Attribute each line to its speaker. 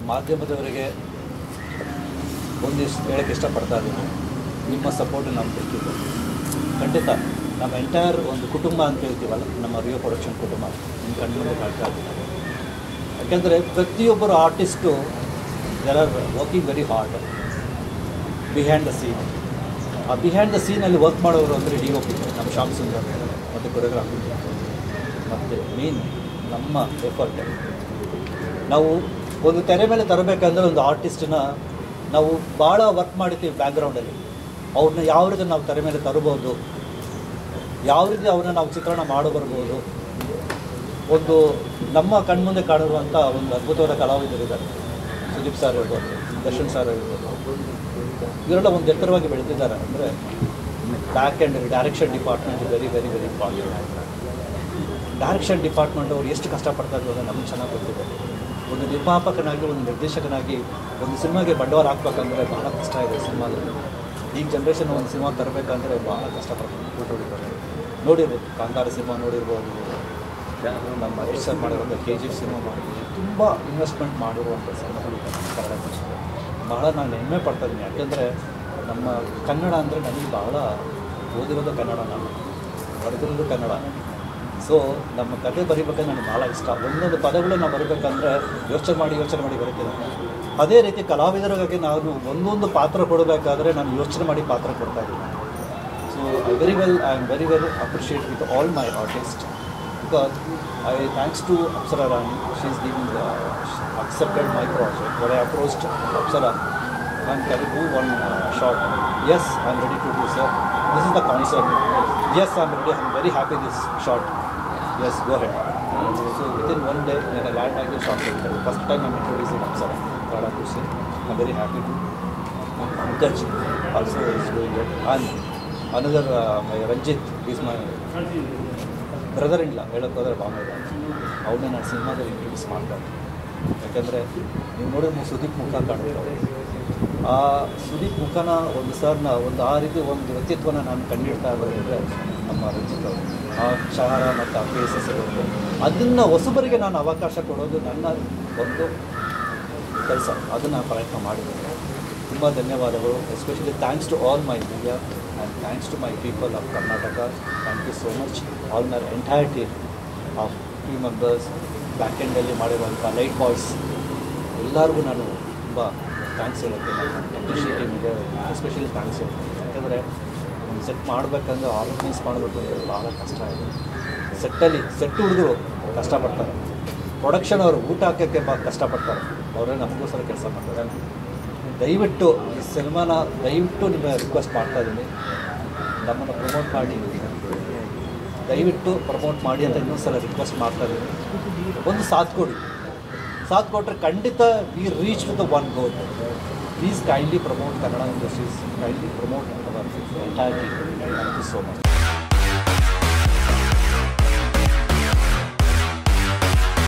Speaker 1: ಮಾಧ್ಯಮದವರಿಗೆ ಒಂದಿಷ್ಟು ಹೇಳೋಕ್ಕೆ ಇಷ್ಟಪಡ್ತಾ ಇದ್ದೀನಿ ನಿಮ್ಮ ಸಪೋರ್ಟ್ ನಮ್ಗೆ ಬೇಕಿತ್ತು ಖಂಡಿತ ನಮ್ಮ ಎಂಟೈರ್ ಒಂದು ಕುಟುಂಬ ಅಂತ ಹೇಳ್ತೀವಲ್ಲ ನಮ್ಮ ರಿಯೋ ಪ್ರೊಡಕ್ಷನ್ ಕುಟುಂಬ ನಿಮ್ಮ ಕಣ್ಮುಂದೆ ಕಾಡ್ತಾ ಇದ್ದೀನಿ ಯಾಕೆಂದರೆ ಪ್ರತಿಯೊಬ್ಬರು artist they are working very hard behind the scene ಆ ಬಿಹ್ಯಾಂಡ್ ದ ಸೀನಲ್ಲಿ ವರ್ಕ್ ಮಾಡೋರು ಅಂದರೆ ಡಿ ಒ ಪಿ ನಮ್ಮ ಶ್ಯಾಮ್ ಸುಂದರ್ ಮತ್ತು ಕೊರಿಯೋಗ್ರಾಫಿ ಮತ್ತು ಮೇನ್ ನಮ್ಮ ಎಫರ್ಟ್ ನಾವು ಒಂದು ತೆರೆ ಮೇಲೆ ತರಬೇಕಂದ್ರೆ ಒಂದು ಆರ್ಟಿಸ್ಟನ್ನ ನಾವು ಭಾಳ ವರ್ಕ್ ಮಾಡಿರ್ತೀವಿ ಬ್ಯಾಕ್ಗ್ರೌಂಡಲ್ಲಿ ಅವ್ರನ್ನ ಯಾವ ರೀತಿ ನಾವು ತೆರೆ ಮೇಲೆ ತರಬಹುದು ಯಾವ ರೀತಿ ಅವ್ರನ್ನ ನಾವು ಚಿತ್ರಣ ಮಾಡಬರ್ಬೋದು ಒಂದು ನಮ್ಮ ಕಣ್ಮುಂದೆ ಕಾಣಿರುವಂಥ ಒಂದು ಅದ್ಭುತವಾದ ಕಲಾವಿದರಿದ್ದಾರೆ ಸುದೀಪ್ ಸರ್ ಇರ್ಬೋದು ದರ್ಶನ್ ಸರ್ ಇರ್ಬೋದು ಇವರೆಲ್ಲ ಒಂದು ಎತ್ತರವಾಗಿ ಬೆಳೀತಿದ್ದಾರೆ ಅಂದರೆ back and direction department very very very important direction department ಅವ್ರು ಎಷ್ಟು ಕಷ್ಟಪಡ್ತಾ ಇದ್ರು ಅನ್ನೋದು ನಮಗೆ ಚೆನ್ನಾಗಿ ಗೊತ್ತಿದೆ ಒಂದು ನಿರ್ಮಾಪಕನಾಗಿ ಒಂದು ನಿರ್ದೇಶಕನಾಗಿ ಒಂದು ಸಿನಿಮಾಗೆ ಬಂಡವಾಳ ಹಾಕ್ಬೇಕಂದ್ರೆ ಬಹಳ ಕಷ್ಟ ಇದೆ ಸಿನಿಮಾದಲ್ಲಿ ಈಗ ಜನ್ರೇಷನ್ ಒಂದು ಸಿನಿಮಾ ತರಬೇಕಂದ್ರೆ ಭಾಳ ಕಷ್ಟಪಡ್ತಾರೆ ನೋಡಿರ್ಬೋದು ಕಾಂತಾರ ಸಿನಿಮಾ ನೋಡಿರ್ಬೋದು ನಮ್ಮ ಹರೀಶ್ ಸರ್ ಮಾಡಿರುವಂಥ ಕೆ ಜಿ ಎಫ್ ಸಿನಿಮಾ ಮಾಡಿದ್ವಿ ತುಂಬ ಇನ್ವೆಸ್ಟ್ಮೆಂಟ್ ಮಾಡಿರುವಂಥ ಸಿನಿಮಾಗಳು ಕನ್ನಡ ಭಾಷೆಗೆ ಬಹಳ ನಾನು ಹೆಮ್ಮೆ ಪಡ್ತಾ ಇದ್ದೀನಿ ಯಾಕೆಂದರೆ ನಮ್ಮ ಕನ್ನಡ ಅಂದರೆ ನನಗೆ ಬಹಳ ಓದಿರೋದು ಕನ್ನಡ ನಾನು ಬರೆದಿರೋದು ಕನ್ನಡ ಸೊ ನಮ್ಮ ಕತೆ ಬರಿಬೇಕಂದ್ರೆ ನನಗೆ ಭಾಳ ಇಷ್ಟ ಒಂದೊಂದು ಪದಗಳು ನಾವು ಬರಬೇಕಂದ್ರೆ ಯೋಚನೆ ಮಾಡಿ ಯೋಚನೆ ಮಾಡಿ ಬರೀತೀನಿ ಅದೇ ರೀತಿ ಕಲಾವಿದರಿಗಾಗಿ ನಾನು ಒಂದೊಂದು ಪಾತ್ರ ಕೊಡಬೇಕಾದ್ರೆ ನಾನು ಯೋಚನೆ ಮಾಡಿ ಪಾತ್ರ ಕೊಡ್ತಾ ಇದ್ದೀನಿ so I very well I am very well appreciate with all my artist because I thanks to Apsara Rani she is giving accepted my project. When I approached Apsara, and can you do one uh, shot? Yes, I'm ready to do, sir. This is the concept. Yes, I'm ready. I'm very happy this shot. Yes, go ahead. So within one day, when I land, I will shot it. First time I'm introducing Apsara. Prada Kushi. I'm very happy to. Pankaj also is doing it. And another, uh, my Ranjit is my brother ಇಲ್ಲ ಹೇಳೋಕೆ ಹೋದರೆ ಬಾಂಬೆ ಅವನ್ನ ನಾನು ಸಿನಿಮಾದಲ್ಲಿ introduce ಮಾಡ್ತಾರೆ ಯಾಕಂದರೆ ನೀವು ನೋಡಿದ್ರೆ ಸುದೀಪ್ ಮುಖ ಕಾಣುತ್ತೆ ಆ ಸುದೀಪ್ ಮುಖನ ಒಂದು ಸರ್ನ ಒಂದು ಆ ರೀತಿ ಒಂದು ವ್ಯಕ್ತಿತ್ವನ ನಾನು ಕಂಡಿಡ್ತಾ ಇರೋದಂದರೆ ನಮ್ಮ ರಂಜಿತ್ ಅವರು ಆ ಕ್ಷಾರ ಮತ್ತು ಆ ಫೇಸಸ್ ಇರುತ್ತೆ ಅದನ್ನು ಹೊಸಬರಿಗೆ ನಾನು ಅವಕಾಶ ಕೊಡೋದು ನನ್ನ ಒಂದು ಕೆಲಸ ಅದನ್ನು ಪ್ರಯತ್ನ ಮಾಡಿದ್ದೇನೆ ತುಂಬ ಧನ್ಯವಾದಗಳು especially thanks to all my media and thanks to my people of Karnataka thank you so much all my entire team of team members back ಎಂಡಲ್ಲಿ ಮಾಡಿರುವಂಥ ಲೈಟ್ ಬಾಯ್ಸ್ ಎಲ್ಲರಿಗೂ ನಾನು ತುಂಬ ಥ್ಯಾಂಕ್ಸ್ ಹೇಳುತ್ತೆ ಅಪ್ರಿಷಿಯೇಟಿವ್ ಇದೆ ಎಸ್ಪೆಷಲಿ ಥ್ಯಾಂಕ್ಸ್ ಹೇಳ್ತೀನಿ ಯಾಕಂದರೆ ಒಂದು ಸೆಟ್ ಮಾಡಬೇಕಂದ್ರೆ ಆರ್ಗನೈಸ್ ಮಾಡಬೇಕು ಅಂದರೆ ಭಾಳ ಕಷ್ಟ ಇದೆ ಸೆಟ್ಟಲ್ಲಿ ಸೆಟ್ ಹುಡುಗರು ಕಷ್ಟಪಡ್ತಾರೆ ಪ್ರೊಡಕ್ಷನ್ ಅವರು ಊಟ ಹಾಕೋಕ್ಕೆ ಭಾಳ ಕಷ್ಟಪಡ್ತಾರೆ ಅವರೇ ನಮಗೋಸ್ಕರ ಕೆಲಸ ಮಾಡ್ತಾರೆ ದಯವಿಟ್ಟು ಈ ಸಿನಿಮಾನ ದಯವಿಟ್ಟು ನಿಮ್ಮ ರಿಕ್ವೆಸ್ಟ್ ಮಾಡ್ತಾ ಇದ್ದೀನಿ ನಮ್ಮನ್ನು ಪ್ರಮೋಟ್ ಮಾಡಿ ದಯವಿಟ್ಟು ಪ್ರಮೋಟ್ ಮಾಡಿ ಅಂತ ಇನ್ನೊಂದು ಸಲ ರಿಕ್ವೆಸ್ಟ್ ಮಾಡ್ತಾ ಇದ್ದೀನಿ ಒಂದು ಸಾಥ್ ಕೊಡಿ ಸಾಥ್ ಕೊಟ್ಟರೆ ಖಂಡಿತ we reach to the one goal please kindly promote Kannada industries kindly promote our entire thank you so much